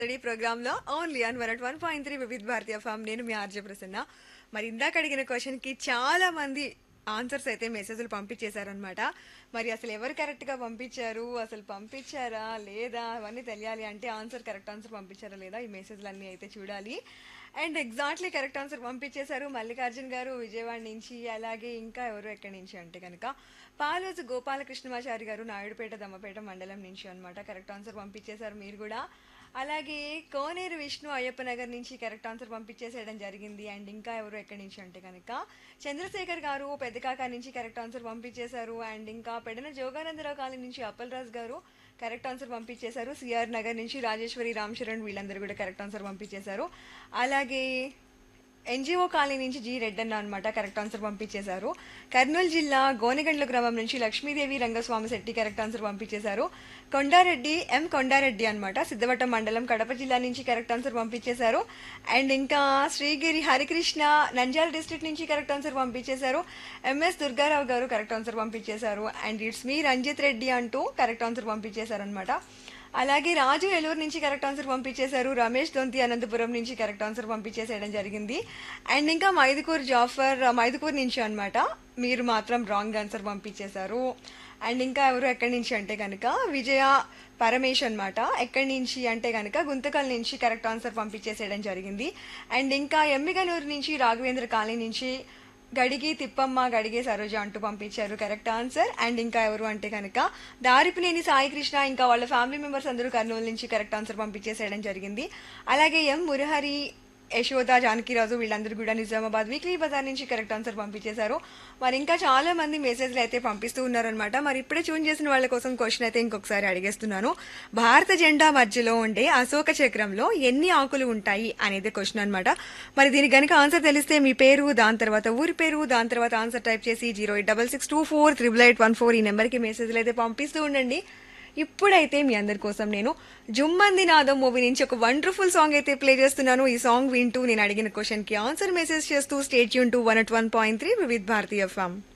study program లో only on one one point three Vividh Bharati form నేను మీ RJ Prasanna మరి ఇందాక అడిగిన క్వశ్చన్ కి చాలా మంది ఆన్సర్స్ అయితే మెసేజ్లు పంపించేశారనమాట మరి అసలు ఎవరు కరెక్ట్ గా పంపించారు అసలు పంపించారా లేదా అవన్నీ తెలియాలి అంటే ఆన్సర్ కరెక్ట్ ఆన్సర్ పంపించారా లేదా ఈ మెసేజ్లు అన్ని అయితే చూడాలి అండ్ ఎగ్జాక్ట్లీ కరెక్ట్ ఆన్సర్ పంపించేశారు మల్లికార్జున్ గారు విజయవాడ నుంచి అలాగే ఇంకా ఎవరు ఎక్కడి నుంచి అంటే కనుక పాలోజు గోపాలకృష్ణమాచారి గారు నాయుడుపేట దమ్మపేట మండలం నుంచి అన్నమాట కరెక్ట్ ఆన్సర్ పంపించేశారు మీరు కూడా అలాగే కోనేరు విష్ణు అయ్యప్ప నగర్ నుంచి కరెక్ట్ ఆన్సర్ పంపించేసేయడం జరిగింది అండ్ ఇంకా ఎవరు ఎక్కడి నుంచి అంటే కనుక చంద్రశేఖర్ గారు పెద్దకాక నుంచి కరెక్ట్ ఆన్సర్ పంపించేశారు అండ్ ఇంకా పెడన జోగానందరావు కాలనీ నుంచి అప్పలరాజు గారు కరెక్ట్ ఆన్సర్ పంపించేశారు సిఆర్ నగర్ నుంచి రాజేశ్వరి రామ్ చరణ్ వీళ్ళందరూ కూడా కరెక్ట్ ఆన్సర్ పంపించేశారు అలాగే ఎన్జిఓ కాలనీ నుంచి జి రెడ్డన్న అనమాట కరెక్ట్ ఆన్సర్ పంపించేశారు కర్నూలు జిల్లా గోనెగండ్ల గ్రామం నుంచి లక్ష్మీదేవి రంగస్వామి శెట్టి కరెక్ట్ ఆన్సర్ పంపించేశారు కొండారెడ్డి ఎం కొండారెడ్డి అనమాట సిద్ధవటం మండలం కడప జిల్లా నుంచి కరెక్ట్ ఆన్సర్ పంపించేశారు అండ్ ఇంకా శ్రీగిరి హరికృష్ణ నంద్యాల డిస్ట్రిక్ట్ నుంచి కరెక్ట్ ఆన్సర్ పంపించేశారు M S Durgarao garu correct answer పంపించేశారు and it's me Ranjith Reddy అంటూ కరెక్ట్ ఆన్సర్ పంపించేశారు అనమాట అలాగే రాజు ఏలూరు నుంచి కరెక్ట్ ఆన్సర్ పంపించేశారు రమేష్ దొంతి అనంతపురం నుంచి కరెక్ట్ ఆన్సర్ పంపించేసేయడం జరిగింది అండ్ ఇంకా మైదుకూర్ జాఫర్ మైదుకూర్ నుంచి అన్నమాట మీరు మాత్రం రాంగ్ ఆన్సర్ పంపించేశారు అండ్ ఇంకా ఎవరు ఎక్కడి నుంచి అంటే కనుక విజయ పరమేష్ అన్నమాట ఎక్కడి నుంచి అంటే కనుక గుంతకల్ నుంచి కరెక్ట్ ఆన్సర్ పంపించేసేయడం జరిగింది అండ్ ఇంకా ఎమ్మిగనూరు నుంచి రాఘవేంద్ర కాలనీ నుంచి గడిగి తిప్పమ్మ గడిగే సరోజ అంటూ పంపించారు కరెక్ట్ ఆన్సర్ అండ్ ఇంకా ఎవరు అంటే కనుక దారిపినేని సాయి కృష్ణ ఇంకా వాళ్ళ ఫ్యామిలీ మెంబర్స్ అందరూ కర్నూలు నుంచి కరెక్ట్ ఆన్సర్ పంపించేసేయడం జరిగింది అలాగే ఎం మురహరి యశోద జానకిరాజు వీళ్ళందరూ కూడా నిజామాబాద్ వీక్లీ బజార్ నుంచి కరెక్ట్ ఆన్సర్ పంపించేశారు మరి ఇంకా చాలా మంది మెసేజ్లు అయితే పంపిస్తూ ఉన్నారనమాట మరి ఇప్పుడే చూన్ చేసిన వాళ్ళ కోసం క్వశ్చన్ అయితే ఇంకొకసారి అడిగేస్తున్నాను భారత జెండా మధ్యలో ఉండే అశోక చక్రంలో ఎన్ని ఆకులు ఉంటాయి అనేది క్వశ్చన్ అనమాట మరి దీనికి గనుక ఆన్సర్ తెలిస్తే మీ పేరు దాని తర్వాత ఊరి పేరు దాని తర్వాత ఆన్సర్ టైప్ చేసి zero eight double six two four triple eight one four ఈ నెంబర్కి మెసేజ్లు అయితే పంపిస్తూ ఉండండి ఇప్పుడైతే మీ అందరి కోసం నేను జుమ్మంది నాదం మూవీ నుంచి ఒక వండర్ఫుల్ సాంగ్ అయితే ప్లే చేస్తున్నాను ఈ సాంగ్ వింటూ నేను అడిగిన క్వశ్చన్ కి ఆన్సర్ మెసేజ్ చేస్తూ స్టేట్ యూన్ to one at one point three Vividh Bharati form